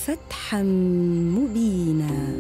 فتحا مبينا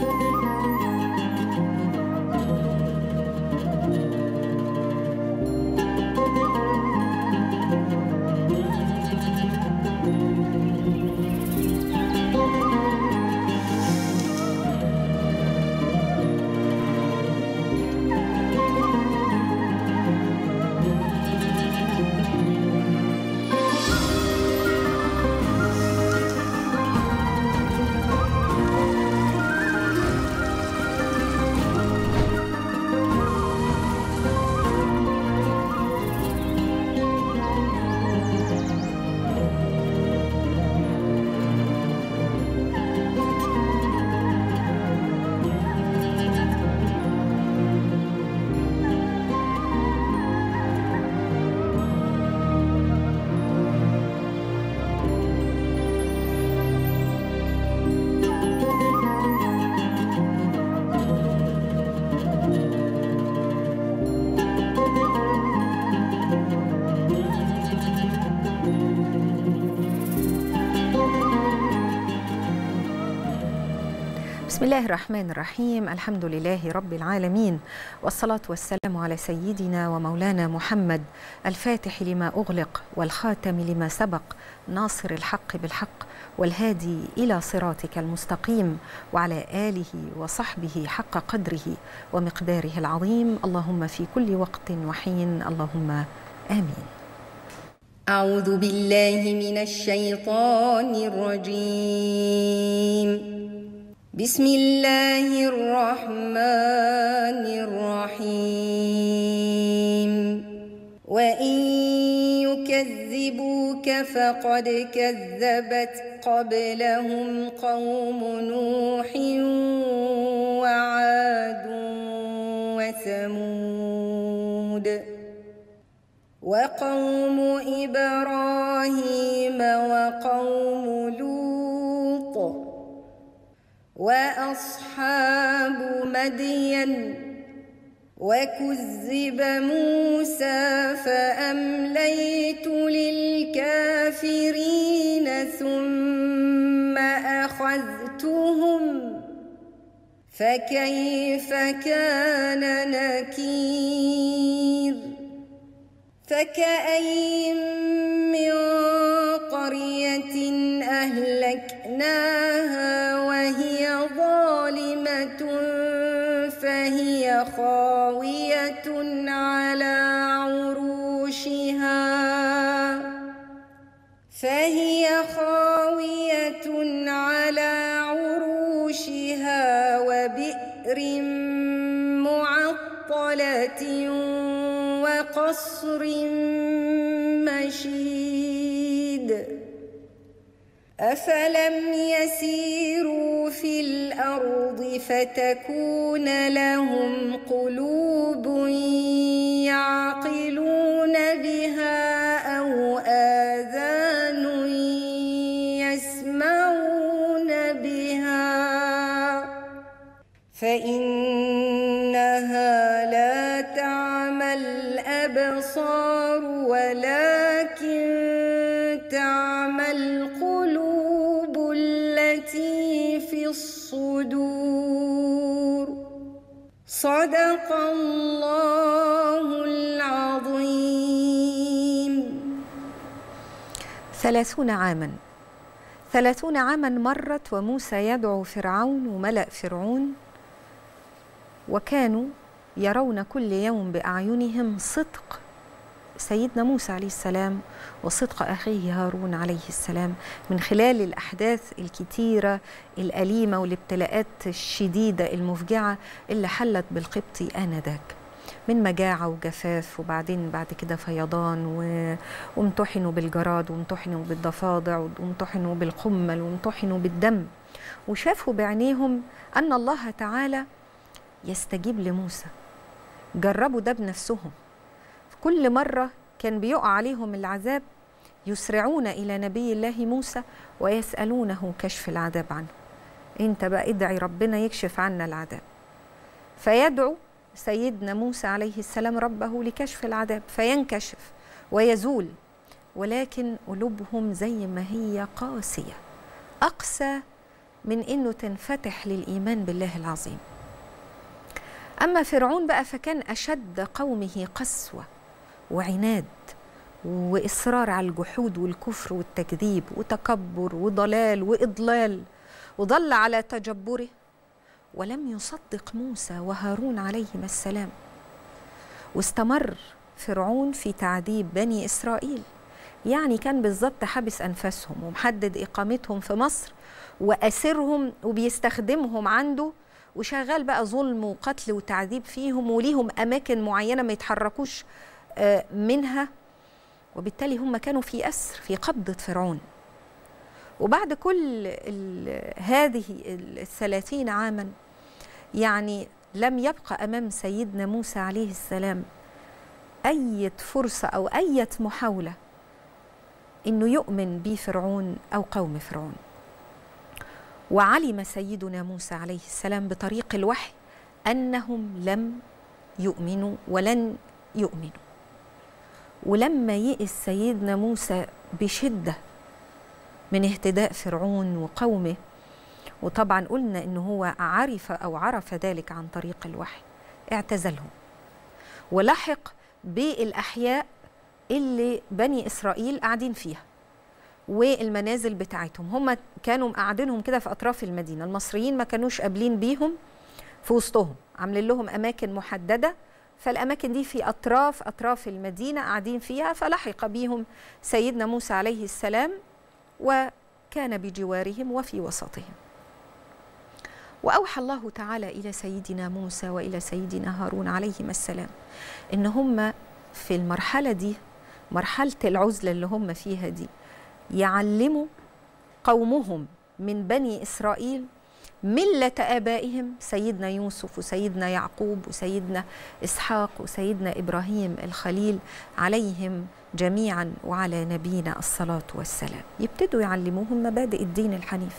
بسم الله الرحمن الرحيم الحمد لله رب العالمين والصلاة والسلام على سيدنا ومولانا محمد الفاتح لما أغلق والخاتم لما سبق ناصر الحق بالحق والهادي إلى صراطك المستقيم وعلى آله وصحبه حق قدره ومقداره العظيم اللهم في كل وقت وحين اللهم آمين أعوذ بالله من الشيطان الرجيم بسم الله الرحمن الرحيم وإن يكذبوك فقد كذبت قبلهم قوم نوح وعاد وثمود وقوم إبراهيم وقوم لوط وأصحاب مدين وكذب موسى فأمليت للكافرين ثم أخذتهم فكيف كان نكير فكأين من قرية أهلكناها وهي ظالمة فهي خاوية على عروشها فهي خاوية على عروشها وبئر معطلة وقصر مشيد أفلم يسيروا في الأرض فتكون لهم قلوب يعقلون بها أو آذان يسمعون بها فإنها لا تعمى الأبصار ولكن تعمى القلوب التي في الصدور صدق الله العظيم ثلاثون عاما ثلاثون عاما مرت وموسى يدعو فرعون وملأ فرعون وكانوا يرون كل يوم بأعينهم صدق سيدنا موسى عليه السلام وصدق أخيه هارون عليه السلام من خلال الأحداث الكتيرة الأليمة والابتلاءات الشديدة المفجعة اللي حلت بالقبطي آنذاك من مجاعة وجفاف وبعدين بعد كده فيضان و... وامتحنوا بالجراد وامتحنوا بالضفادع وامتحنوا بالقمل وامتحنوا بالدم وشافوا بعينيهم أن الله تعالى يستجيب لموسى جربوا ده بنفسهم كل مرة كان بيقع عليهم العذاب يسرعون إلى نبي الله موسى ويسألونه كشف العذاب عنه انت بقى ادعي ربنا يكشف عنا العذاب فيدعو سيدنا موسى عليه السلام ربه لكشف العذاب فينكشف ويزول ولكن قلوبهم زي ما هي قاسية أقسى من إنه تنفتح للإيمان بالله العظيم أما فرعون بقى فكان أشد قومه قسوة وعناد وإصرار على الجحود والكفر والتكذيب وتكبر وضلال وإضلال وضل على تجبره ولم يصدق موسى وهارون عليهما السلام واستمر فرعون في تعذيب بني إسرائيل يعني كان بالظبط حابس أنفاسهم ومحدد إقامتهم في مصر وأسرهم وبيستخدمهم عنده وشغال بقى ظلم وقتل وتعذيب فيهم وليهم أماكن معينة ما يتحركوش منها وبالتالي هم كانوا في أسر في قبضة فرعون وبعد كل هذه الثلاثين عاما يعني لم يبقى أمام سيدنا موسى عليه السلام أي فرصة أو أي محاولة إنه يؤمن بفرعون أو قوم فرعون وعلم سيدنا موسى عليه السلام بطريق الوحي أنهم لم يؤمنوا ولن يؤمنوا ولما يئس سيدنا موسى بشدة من اهتداء فرعون وقومه وطبعا قلنا انه هو عرف او عرف ذلك عن طريق الوحي اعتزلهم ولحق بالاحياء اللي بني اسرائيل قاعدين فيها والمنازل بتاعتهم هم كانوا قاعدينهم كده في اطراف المدينه المصريين ما كانوش قابلين بيهم في وسطهم عاملين لهم اماكن محدده فالاماكن دي في اطراف اطراف المدينه قاعدين فيها فلحق بيهم سيدنا موسى عليه السلام وكان بجوارهم وفي وسطهم واوحى الله تعالى الى سيدنا موسى والى سيدنا هارون عليهما السلام ان هم في المرحله دي مرحله العزله اللي هم فيها دي يعلموا قومهم من بني اسرائيل مله ابائهم سيدنا يوسف وسيدنا يعقوب وسيدنا اسحاق وسيدنا ابراهيم الخليل عليهم جميعا وعلى نبينا الصلاه والسلام يبتدوا يعلموهم مبادئ الدين الحنيف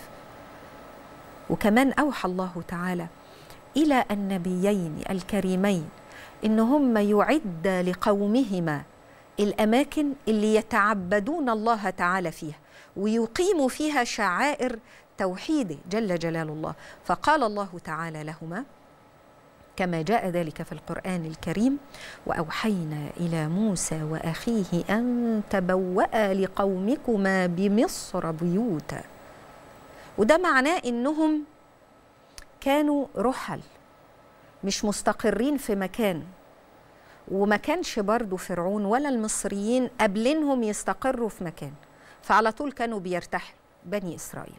وكمان اوحى الله تعالى الى النبيين الكريمين ان هم يعد لقومهما الاماكن اللي يتعبدون الله تعالى فيها ويقيموا فيها شعائر توحيده جل جلال الله فقال الله تعالى لهما كما جاء ذلك في القران الكريم واوحينا الى موسى واخيه ان تبوا لقومكما بمصر بيوتا وده معناه انهم كانوا رحل مش مستقرين في مكان وما كانش برضو فرعون ولا المصريين قبلنهم يستقروا في مكان فعلى طول كانوا بيرتحلوا بني اسرائيل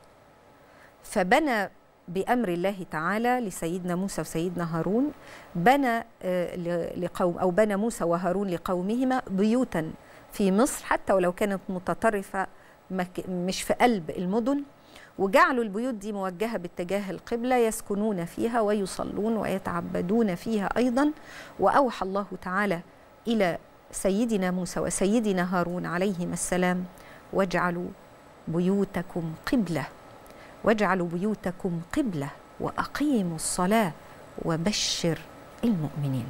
فبنى بامر الله تعالى لسيدنا موسى وسيدنا هارون بنى لقوم او بنى موسى وهارون لقومهما بيوتا في مصر حتى ولو كانت متطرفه مش في قلب المدن وجعلوا البيوت دي موجهه باتجاه القبله يسكنون فيها ويصلون ويتعبدون فيها ايضا واوحى الله تعالى الى سيدنا موسى وسيدنا هارون عليهما السلام واجعلوا بيوتكم قبله واجعلوا بيوتكم قبله واقيموا الصلاه وبشر المؤمنين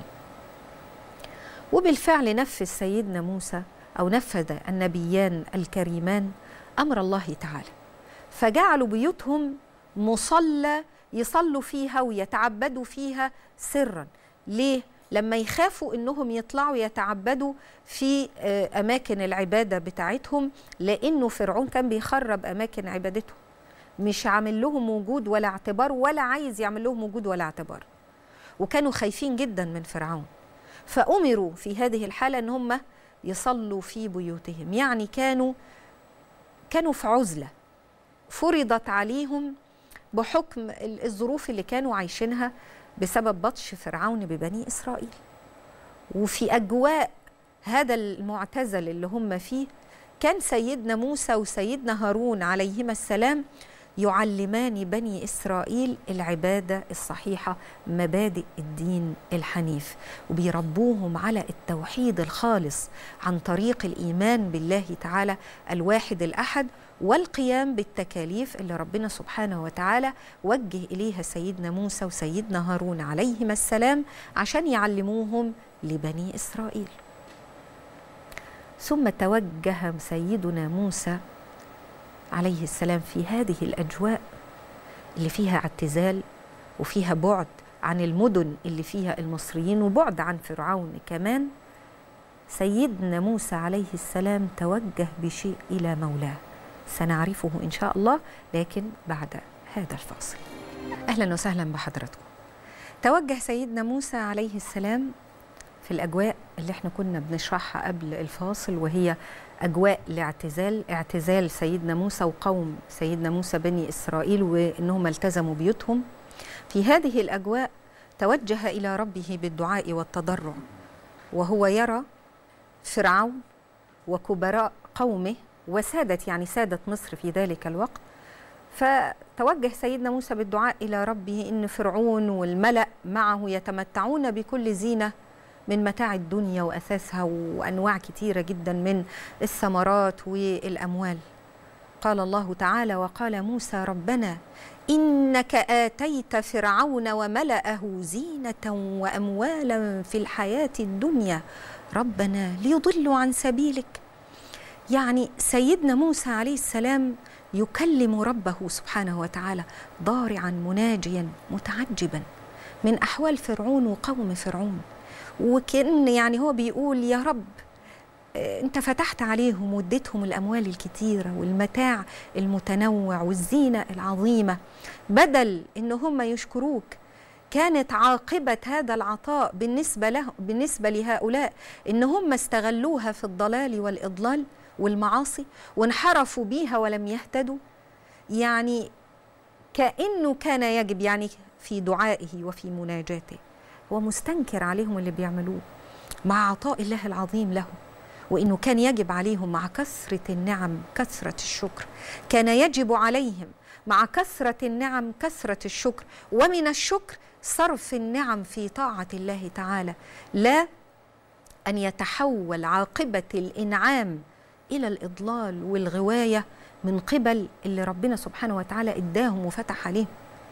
وبالفعل نفذ سيدنا موسى او نفذ النبيان الكريمان امر الله تعالى فجعلوا بيوتهم مصلى يصلوا فيها ويتعبدوا فيها سرا ليه لما يخافوا انهم يطلعوا يتعبدوا في اماكن العباده بتاعتهم لانه فرعون كان بيخرب اماكن عبادتهم مش عامل لهم وجود ولا اعتبار ولا عايز يعمل لهم وجود ولا اعتبار وكانوا خايفين جدا من فرعون فامروا في هذه الحاله ان هم يصلوا في بيوتهم يعني كانوا كانوا في عزله فرضت عليهم بحكم الظروف اللي كانوا عايشينها بسبب بطش فرعون ببني اسرائيل وفي اجواء هذا المعتزل اللي هم فيه كان سيدنا موسى وسيدنا هارون عليهما السلام يعلمان بني اسرائيل العباده الصحيحه مبادئ الدين الحنيف وبيربوهم على التوحيد الخالص عن طريق الايمان بالله تعالى الواحد الاحد والقيام بالتكاليف اللي ربنا سبحانه وتعالى وجه اليها سيدنا موسى وسيدنا هارون عليهما السلام عشان يعلموهم لبني اسرائيل ثم توجه سيدنا موسى عليه السلام في هذه الأجواء اللي فيها اعتزال وفيها بعد عن المدن اللي فيها المصريين وبعد عن فرعون كمان سيدنا موسى عليه السلام توجه بشيء إلى مولاه سنعرفه إن شاء الله لكن بعد هذا الفاصل أهلا وسهلا بحضراتكم توجه سيدنا موسى عليه السلام في الأجواء اللي احنا كنا بنشرحها قبل الفاصل وهي أجواء الاعتزال اعتزال سيدنا موسى وقوم سيدنا موسى بني إسرائيل وإنهم التزموا بيوتهم في هذه الأجواء توجه إلى ربه بالدعاء والتضرع وهو يرى فرعون وكبراء قومه وسادة يعني سادة مصر في ذلك الوقت فتوجه سيدنا موسى بالدعاء إلى ربه إن فرعون والملأ معه يتمتعون بكل زينة من متاع الدنيا وأثاثها وأنواع كثيرة جدا من الثمرات والأموال قال الله تعالى وقال موسى ربنا إنك آتيت فرعون وملأه زينة وأموالا في الحياة الدنيا ربنا ليضلوا عن سبيلك يعني سيدنا موسى عليه السلام يكلم ربه سبحانه وتعالى ضارعا مناجيا متعجبا من احوال فرعون وقوم فرعون وكان يعني هو بيقول يا رب انت فتحت عليهم واديتهم الاموال الكتيره والمتاع المتنوع والزينه العظيمه بدل ان هم يشكروك كانت عاقبة هذا العطاء بالنسبة له بالنسبة لهؤلاء إن هم استغلوها في الضلال والإضلال والمعاصي وانحرفوا بيها ولم يهتدوا يعني كأنه كان يجب يعني في دعائه وفي مناجاته هو مستنكر عليهم اللي بيعملوه مع عطاء الله العظيم لهم وانه كان يجب عليهم مع كثره النعم كثره الشكر كان يجب عليهم مع كثره النعم كثره الشكر ومن الشكر صرف النعم في طاعه الله تعالى لا ان يتحول عاقبه الانعام الى الاضلال والغوايه من قبل اللي ربنا سبحانه وتعالى اداهم وفتح عليهم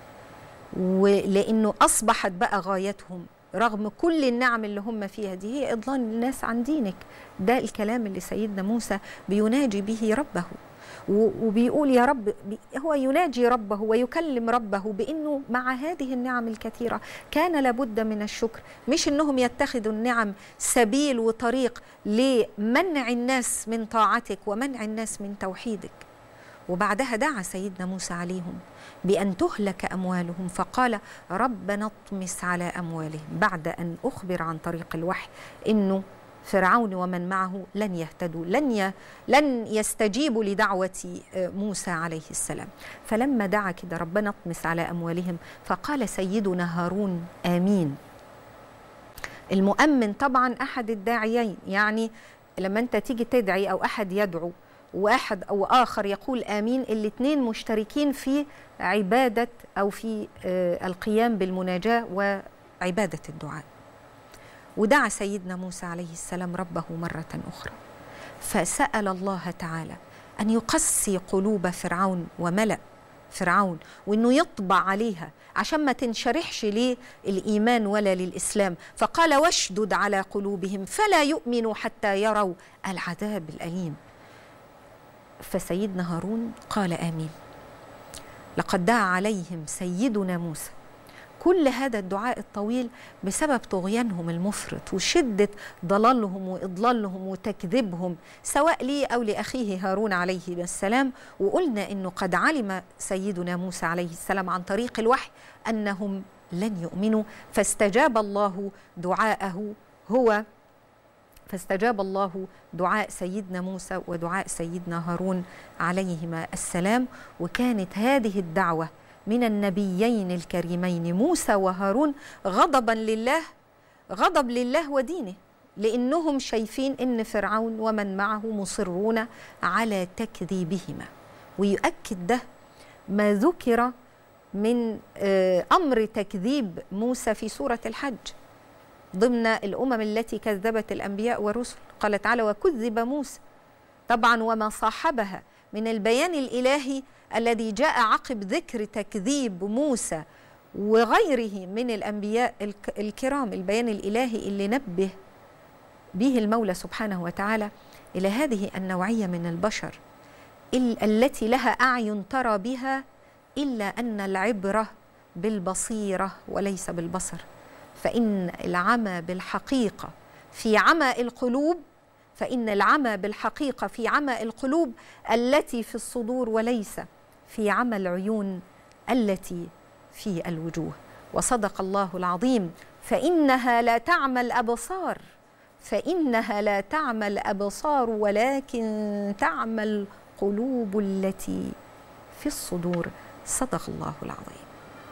ولانه اصبحت بقى غايتهم رغم كل النعم اللي هم فيها دي هي اضلال الناس عن دينك ده الكلام اللي سيدنا موسى بيناجي به ربه وبيقول يا رب هو يناجي ربه ويكلم ربه بانه مع هذه النعم الكثيره كان لابد من الشكر مش انهم يتخذوا النعم سبيل وطريق لمنع الناس من طاعتك ومنع الناس من توحيدك وبعدها دعا سيدنا موسى عليهم بأن تهلك أموالهم فقال ربنا اطمس على أموالهم بعد أن أخبر عن طريق الوحي أنه فرعون ومن معه لن يهتدوا لن ي... لن يستجيبوا لدعوة موسى عليه السلام فلما دعا كده ربنا اطمس على أموالهم فقال سيدنا هارون آمين المؤمن طبعا أحد الداعيين يعني لما أنت تيجي تدعي أو أحد يدعو واحد او اخر يقول امين الاثنين مشتركين في عباده او في القيام بالمناجاه وعباده الدعاء ودعا سيدنا موسى عليه السلام ربه مره اخرى فسال الله تعالى ان يقسي قلوب فرعون وملا فرعون وانه يطبع عليها عشان ما تنشرحش للايمان ولا للاسلام فقال واشدد على قلوبهم فلا يؤمنوا حتى يروا العذاب الاليم فسيدنا هارون قال امين لقد دعا عليهم سيدنا موسى كل هذا الدعاء الطويل بسبب طغيانهم المفرط وشده ضلالهم واضلالهم وتكذيبهم سواء لي او لاخيه هارون عليه السلام وقلنا انه قد علم سيدنا موسى عليه السلام عن طريق الوحي انهم لن يؤمنوا فاستجاب الله دعاءه هو فاستجاب الله دعاء سيدنا موسى ودعاء سيدنا هارون عليهما السلام وكانت هذه الدعوه من النبيين الكريمين موسى وهارون غضبا لله غضب لله ودينه لانهم شايفين ان فرعون ومن معه مصرون على تكذيبهما ويؤكد ده ما ذكر من امر تكذيب موسى في سوره الحج ضمن الامم التي كذبت الانبياء والرسل قال تعالى وكذب موسى طبعا وما صاحبها من البيان الالهي الذي جاء عقب ذكر تكذيب موسى وغيره من الانبياء الكرام البيان الالهي اللي نبه به المولى سبحانه وتعالى الى هذه النوعيه من البشر ال- التي لها اعين ترى بها الا ان العبره بالبصيره وليس بالبصر فان العمى بالحقيقه في عمى القلوب فان العمى بالحقيقه في عمى القلوب التي في الصدور وليس في عمى العيون التي في الوجوه وصدق الله العظيم فانها لا تعمى الابصار فانها لا تعمى الابصار ولكن تعمى القلوب التي في الصدور صدق الله العظيم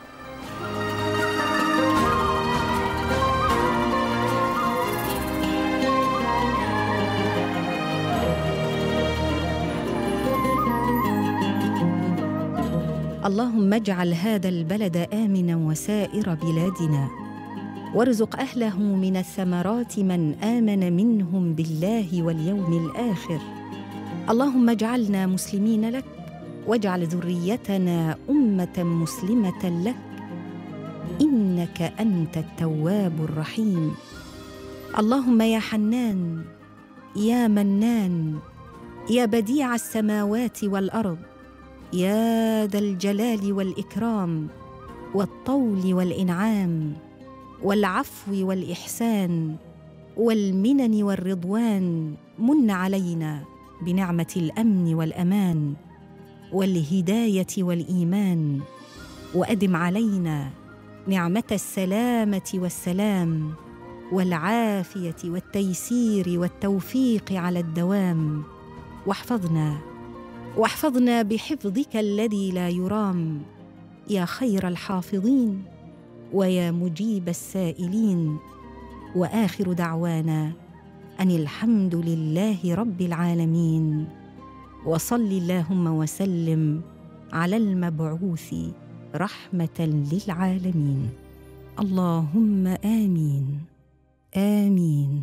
اللهم اجعل هذا البلد امنا وسائر بلادنا وارزق اهله من الثمرات من امن منهم بالله واليوم الاخر اللهم اجعلنا مسلمين لك واجعل ذريتنا امه مسلمه لك انك انت التواب الرحيم اللهم يا حنان يا منان يا بديع السماوات والارض يا ذا الجلال والاكرام والطول والانعام والعفو والاحسان والمنن والرضوان من علينا بنعمه الامن والامان والهدايه والايمان وادم علينا نعمه السلامه والسلام والعافيه والتيسير والتوفيق على الدوام واحفظنا واحفظنا بحفظك الذي لا يرام يا خير الحافظين ويا مجيب السائلين واخر دعوانا ان الحمد لله رب العالمين وصل اللهم وسلم على المبعوث رحمه للعالمين اللهم امين امين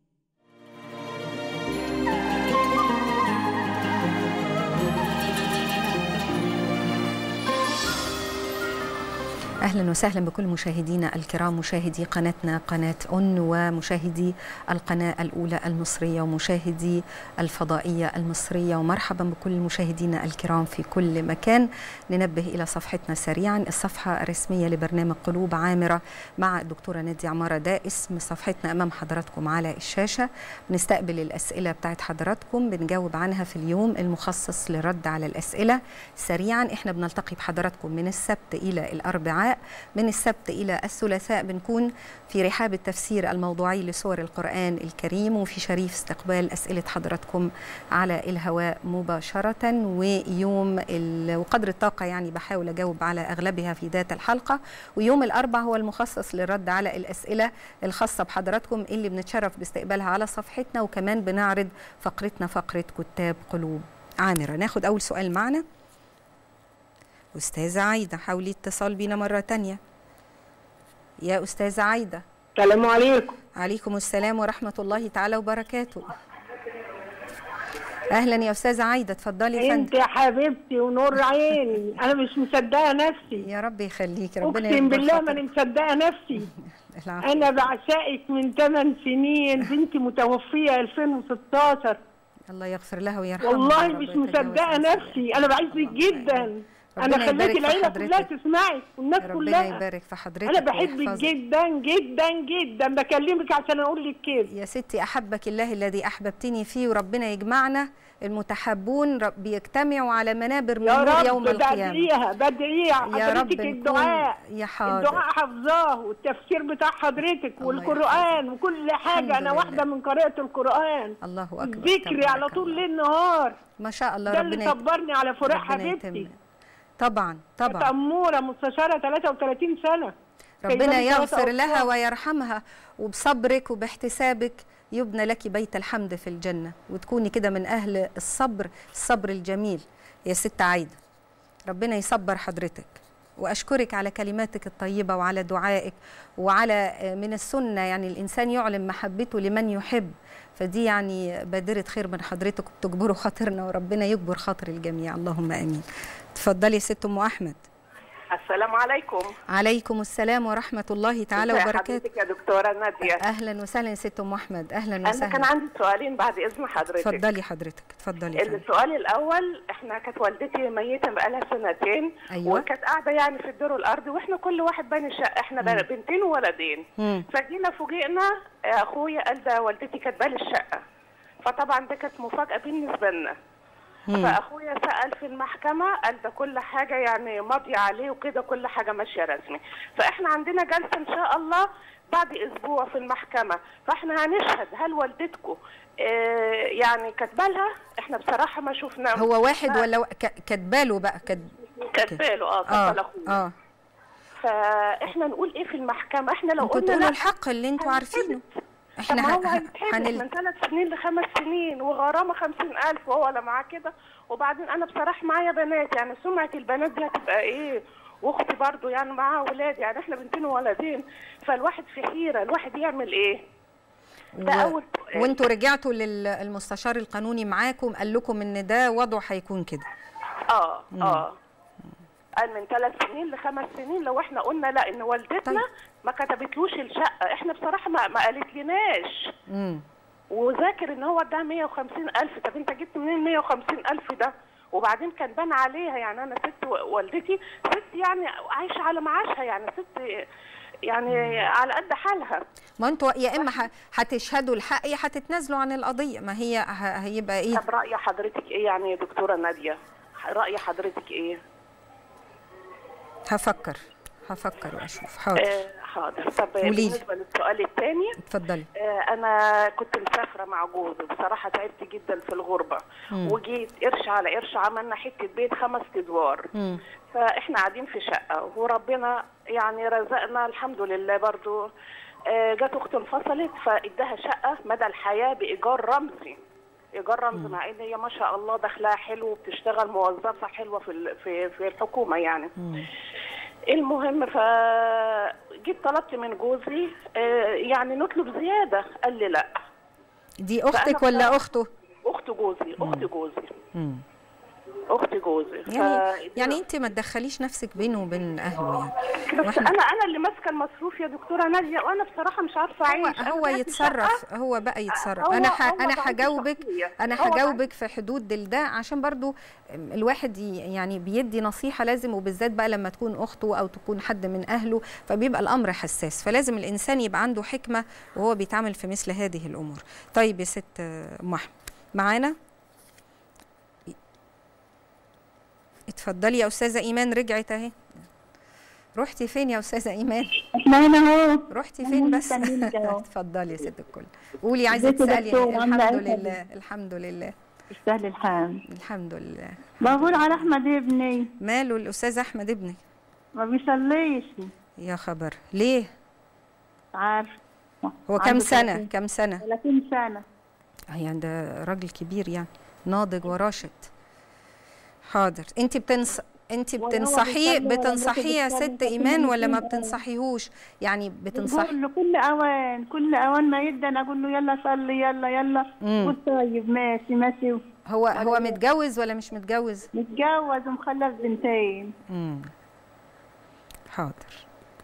اهلا وسهلا بكل مشاهدينا الكرام مشاهدي قناتنا قناه ان ومشاهدي القناه الاولى المصريه ومشاهدي الفضائيه المصريه ومرحبا بكل مشاهدينا الكرام في كل مكان ننبه الى صفحتنا سريعا الصفحه الرسميه لبرنامج قلوب عامره مع الدكتوره ناديه عماره ده اسم صفحتنا امام حضراتكم على الشاشه بنستقبل الاسئله بتاعت حضراتكم بنجاوب عنها في اليوم المخصص للرد على الاسئله سريعا احنا بنلتقي بحضراتكم من السبت الى الاربعاء من السبت إلى الثلاثاء بنكون في رحاب التفسير الموضوعي لسور القرآن الكريم وفي شريف استقبال أسئلة حضراتكم على الهواء مباشرة ويوم ال... وقدر الطاقة يعني بحاول أجاوب على أغلبها في ذات الحلقة ويوم الأربع هو المخصص للرد على الأسئلة الخاصة بحضراتكم اللي بنتشرف باستقبالها على صفحتنا وكمان بنعرض فقرتنا فقرة كتاب قلوب عامرة ناخد أول سؤال معنا أستاذة عايدة حاولي اتصال بينا مرة تانية يا أستاذة عايدة السلام عليكم عليكم السلام ورحمة الله تعالى وبركاته أهلا يا أستاذة عايدة اتفضلي يا انت فندم يا حبيبتي ونور عيني انا مش مصدقه نفسي يا رب يخليك ربنا اقسم يكبر بالله خاطرك. ماني مصدقه نفسي العفو. انا بعشقك من 8 سنين بنتي متوفيه 2016 الله يغفر لها ويرحمها والله يا رب مش ويتجاوز مصدقه عن نفسي انا بعزك جدا انا ربنا يبارك خليت في العيله حضرتك. كلها تسمعك والناس ربنا كلها يبارك في حضرتك انا بحبك ويحفظك. جدا جدا جدا بكلمك عشان اقول لك كده يا ستي أحبك الله الذي أحببتني فيه وربنا يجمعنا المتحبون رب يجتمعوا على منابر من يا نور رب يوم القيامة بدعيها بدعيها يا رب حضرتك نكون الدعاء يا حاضر الدعاء حافظاه والتفسير بتاع حضرتك الله والقرآن وكل حاجة الحمد أنا لله. واحدة من قراءة القرآن الله أكبر ذكري على تبارك طول الله. ليل نهار ما شاء الله ده ربنا اللي يت- صبرني على فراق ربنا حبيبتي يتم. طبعا كانت طبعا أمورة مستشارة 33 سنة ربنا كيدان يغفر ثلاثة لها أطفال. ويرحمها وبصبرك وباحتسابك يبنى لك بيت الحمد في الجنة وتكوني كده من أهل الصبر الصبر الجميل يا ست عايدة ربنا يصبر حضرتك وأشكرك على كلماتك الطيبة وعلى دعائك وعلى من السنة يعني الإنسان يعلن محبته لمن يحب فدي يعني بادرة خير من حضرتك وبتجبروا خاطرنا وربنا يجبر خاطر الجميع اللهم آمين تفضلي يا ست أم أحمد السلام عليكم عليكم السلام ورحمه الله تعالى ازي وبركاته حضرتك يا دكتوره ناديه اهلا وسهلا يا ست ام احمد اهلا انا كان وسهلا عندي سؤالين بعد اذن حضرتك اتفضلي حضرتك اتفضلي يا فندم. السؤال الاول احنا كانت والدتي ميته بقالها سنتين أيوة. وكانت قاعده يعني في الدور الارضي واحنا كل واحد بني شقه احنا بن- بنتين وولدين مم. فجينا فوجئنا آه، اخويا قال ده والدتي كاتبه لي الشقه فطبعا ده كانت مفاجاه بالنسبه لنا مم. فاخويا سال في المحكمه قال ده كل حاجه يعني ماضيه عليه وكده كل حاجه ماشيه رسمي فاحنا عندنا جلسه ان شاء الله بعد اسبوع في المحكمه فاحنا هنشهد هل والدتكم آه يعني كاتبه لها احنا بصراحه ما شفنا هو واحد ولا ك- كاتباله بقى كاتب كاتبه له اه اه كاتبه لاخويا اه فاحنا نقول ايه في المحكمه احنا لو انتوا قلنا تقولوا لا الحق اللي انتوا عارفينه طب احنا ما هو ه- ه- هيتحبس هنل... من ثلاث سنين لخمس سنين وغرامه خمسين ألف وهو ولا معاه كده وبعدين أنا بصراحة معايا بنات يعني سمعة البنات دي هتبقى إيه واختي برضو يعني معاها اولاد يعني احنا بنتين وولدين فالواحد في حيره الواحد يعمل ايه ده و... اول سؤال. وانتوا رجعتوا للمستشار القانوني معاكم قال لكم ان ده وضعه هيكون كده اه اه قال من ثلاث سنين لخمس سنين لو احنا قلنا لا ان والدتنا طيب. ما كتبتلوش الشقه احنا بصراحه ما, ما قالت لناش امم وذاكر ان هو اداها 150 الف طب انت جبت منين 150 الف ده وبعدين كان بان عليها يعني انا ست و- والدتي ست يعني عايشه على معاشها يعني ست يعني على قد حالها ما انتوا يا اما ه- هتشهدوا الحق يا هتتنازلوا عن القضيه ما هي ه- هيبقى ايه طب راي حضرتك ايه يعني يا دكتوره ناديه راي حضرتك ايه هفكر هفكر واشوف حاضر آه حاضر طب قوليلي. بالنسبه للسؤال الثاني اتفضلي آه، انا كنت مسافره مع جوزي بصراحه تعبت جدا في الغربه مم. وجيت قرش على قرش عملنا حته بيت خمس ادوار مم. فاحنا قاعدين في شقه وربنا يعني رزقنا الحمد لله برضو آه، جت اخت انفصلت فاداها شقه مدى الحياه بايجار رمزي ايجار رمزي مع ان هي ما شاء الله دخلها حلو وبتشتغل موظفه حلوه في ال- في في الحكومه يعني المهم فجيت طلبت من جوزي آه، يعني نطلب زياده قال لي لا دي اختك فأنا ولا بصراحة- اخته اخت جوزي اخت جوزي مم. اخت جوزي يعني يعني انت ما تدخليش نفسك بينه وبين اهله يعني بس وإحنا- انا انا اللي ماسكه المصروف يا دكتوره ناديه وانا بصراحه مش عارفه هو اعيش أنا هو بعت يتصرف شقة. هو بقى يتصرف هو- انا ح... هو انا ضعيف هجاوبك الشخصية. انا هو ضعيف. هجاوبك في حدود ده عشان برضو الواحد ي- يعني بيدي نصيحه لازم وبالذات بقى لما تكون اخته او تكون حد من اهله فبيبقى الامر حساس فلازم الانسان يبقى عنده حكمه وهو بيتعامل في مثل هذه الامور طيب يا ست ام احمد معانا اتفضلي يا استاذه ايمان رجعت اهي رحتي فين يا استاذه ايمان احنا هنا اهو رحتي فين بس مستنيينك أهو. اتفضلي يا ست الكل قولي عايزه ازيك يا تسالي دكتور؟ إيه؟ عاملة الحمد إيه لله الحمد لله يستاهل الحال الحمد لله بقول على احمد ابني ماله الاستاذ احمد ابنك ما بيصليش يا خبر ليه عارف هو كم سنه كم سنه 30 سنه آه يعني ده راجل كبير يعني ناضج وراشد حاضر انت بتنص انت ولا هو بتنصحيه بيصلي ولا بتنصحيه يا بيصلي ست كل ايمان ولا ما يوم. بتنصحيهوش يعني بتنصحي بقول له كل اوان كل اوان ما يدن اقول له يلا صلي يلا يلا مم. قلت طيب ماشي ماشي هو هو متجوز ولا مش متجوز متجوز ومخلف بنتين امم حاضر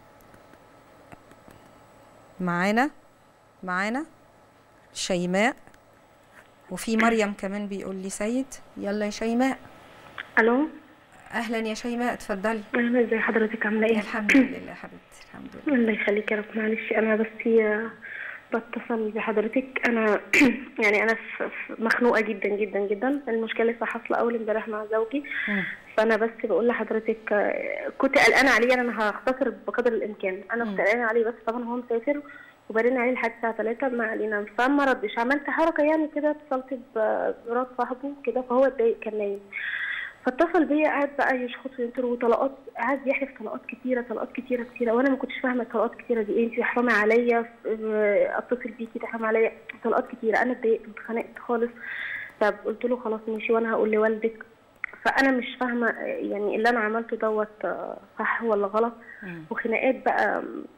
معانا معانا شيماء وفي مريم كمان بيقول لي سيد يلا يا شيماء الو اهلا يا شيماء اتفضلي اهلا ازي حضرتك عامله ايه الحمد لله حبيبتي الحمد لله الله يخليك يا رب معلش انا بس آه، بتصل بحضرتك انا يعني انا في- في- مخنوقه جدا جدا جدا المشكله لسه حاصله اول امبارح مع زوجي مم. فانا بس بقول لحضرتك آه، كنت قلقانه عليه يعني انا هختصر بقدر الامكان انا كنت قلقانه عليه بس طبعا هو مسافر وبرن عليه لحد الساعه 3 ما علينا فما ردش عملت حركه يعني كده اتصلت ب- بمرات صاحبه كده فهو اتضايق كان نايم فاتصل بيا قعد بقى يشخط في انتر وطلقات قعد يحلف طلقات كتيره طلقات كتيره كتيره وانا ما كنتش فاهمه الطلقات كتيره دي ايه انت حرامه عليا اه، اتصل بيكي تحرمي عليا طلقات كتيره انا اتضايقت اتخانقت خالص طب قلت له خلاص ماشي وانا هقول لوالدك فانا مش فاهمه اه، يعني اللي انا عملته دوت اه، صح ولا غلط مم. وخناقات بقى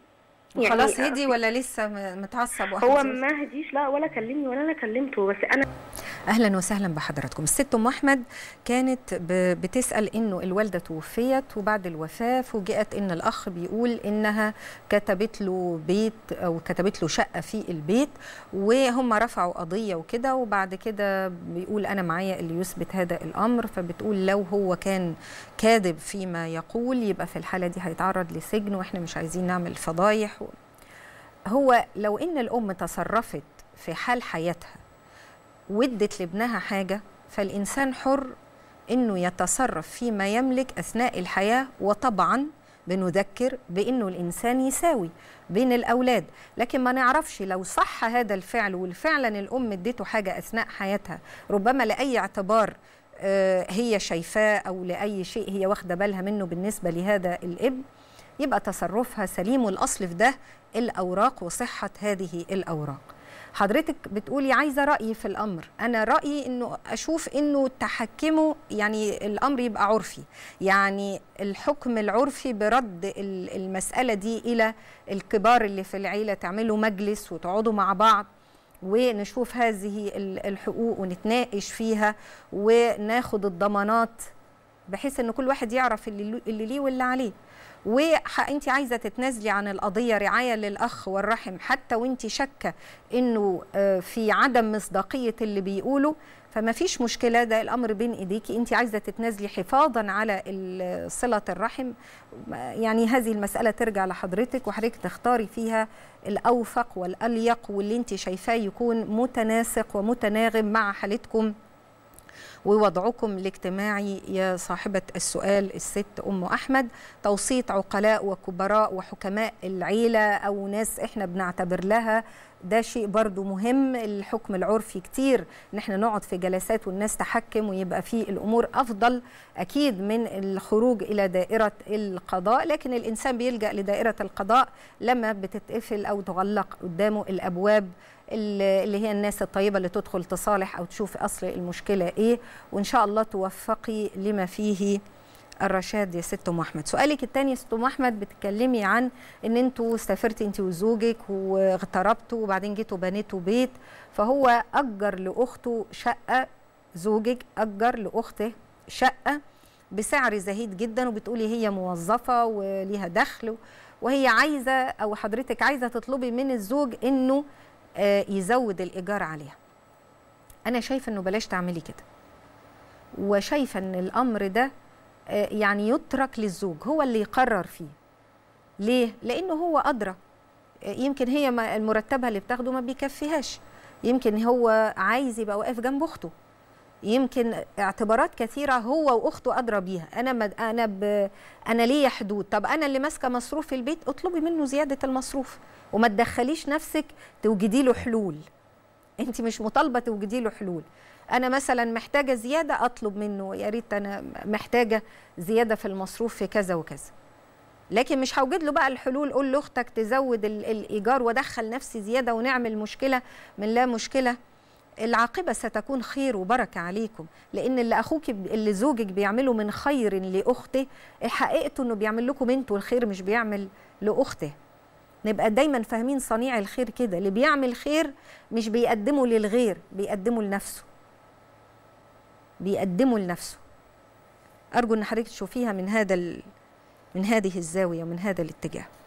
وخلاص يعني هدي ولا لسه م- متعصب هو وحزين؟ ما هديش لا ولا كلمني ولا انا كلمته بس انا اهلا وسهلا بحضراتكم الست ام احمد كانت ب- بتسال انه الوالده توفيت وبعد الوفاه فوجئت ان الاخ بيقول انها كتبت له بيت او كتبت له شقه في البيت وهم رفعوا قضيه وكده وبعد كده بيقول انا معايا اللي يثبت هذا الامر فبتقول لو هو كان كاذب فيما يقول يبقى في الحاله دي هيتعرض لسجن واحنا مش عايزين نعمل فضايح هو لو ان الام تصرفت في حال حياتها وادت لابنها حاجه فالانسان حر انه يتصرف فيما يملك اثناء الحياه وطبعا بنذكر بانه الانسان يساوي بين الاولاد لكن ما نعرفش لو صح هذا الفعل والفعلا الام اديته حاجه اثناء حياتها ربما لاي اعتبار آه، هي شايفاه او لاي شيء هي واخده بالها منه بالنسبه لهذا الابن يبقى تصرفها سليم والاصل في ده الاوراق وصحه هذه الاوراق حضرتك بتقولي عايزه رايي في الامر انا رايي انه اشوف انه تحكمه يعني الامر يبقى عرفي يعني الحكم العرفي برد ال- المساله دي الى الكبار اللي في العيله تعملوا مجلس وتقعدوا مع بعض ونشوف هذه ال- الحقوق ونتناقش فيها وناخد الضمانات بحيث ان كل واحد يعرف اللي, اللي ليه واللي عليه وانت عايزه تتنازلي عن القضيه رعايه للاخ والرحم حتى وانت شاكه انه آه، في عدم مصداقيه اللي بيقوله فما فيش مشكله ده الامر بين ايديكي انت عايزه تتنازلي حفاظا على ال- صله الرحم يعني هذه المساله ترجع لحضرتك وحضرتك تختاري فيها الاوفق والاليق واللي انت شايفاه يكون متناسق ومتناغم مع حالتكم ووضعكم الاجتماعي يا صاحبة السؤال الست أم أحمد توسيط عقلاء وكبراء وحكماء العيلة أو ناس إحنا بنعتبر لها ده شيء برضو مهم الحكم العرفي كتير ان احنا نقعد في جلسات والناس تحكم ويبقى فيه الامور افضل اكيد من الخروج الى دائره القضاء لكن الانسان بيلجا لدائره القضاء لما بتتقفل او تغلق قدامه الابواب اللي اللي هي الناس الطيبه اللي تدخل تصالح او تشوف اصل المشكله ايه وان شاء الله توفقي لما فيه الرشاد يا ست ام احمد سؤالك الثاني يا ست ام احمد بتتكلمي عن ان انتوا سافرتي انت وزوجك واغتربتوا وبعدين جيتوا بنيتوا بيت فهو اجر لاخته شقه زوجك اجر لاخته شقه بسعر زهيد جدا وبتقولي هي موظفه وليها دخل وهي عايزه او حضرتك عايزه تطلبي من الزوج انه آه، يزود الايجار عليها انا شايفه انه بلاش تعملي كده وشايفه ان الامر ده آه، يعني يترك للزوج هو اللي يقرر فيه ليه لانه هو ادرى آه، يمكن هي ما- المرتبها اللي بتاخده ما بيكفيهاش يمكن هو عايز يبقى واقف جنب اخته يمكن اعتبارات كثيره هو واخته ادرى بيها انا مد... انا ب... انا ليا حدود طب انا اللي ماسكه مصروف البيت اطلبي منه زياده المصروف وما تدخليش نفسك توجدي له حلول انت مش مطالبه توجدي له حلول انا مثلا محتاجه زياده اطلب منه يا ريت انا محتاجه زياده في المصروف في كذا وكذا لكن مش هوجد له بقى الحلول قول لاختك تزود ال- الايجار وادخل نفسي زياده ونعمل مشكله من لا مشكله العاقبة ستكون خير وبركة عليكم لأن اللي أخوك ب- اللي زوجك بيعمله من خير لأخته حقيقته أنه بيعمل لكم أنتوا الخير مش بيعمل لأخته نبقى دايما فاهمين صنيع الخير كده اللي بيعمل خير مش بيقدمه للغير بيقدمه لنفسه بيقدمه لنفسه أرجو أن حضرتك تشوفيها من هذا ال... من هذه الزاوية ومن هذا الاتجاه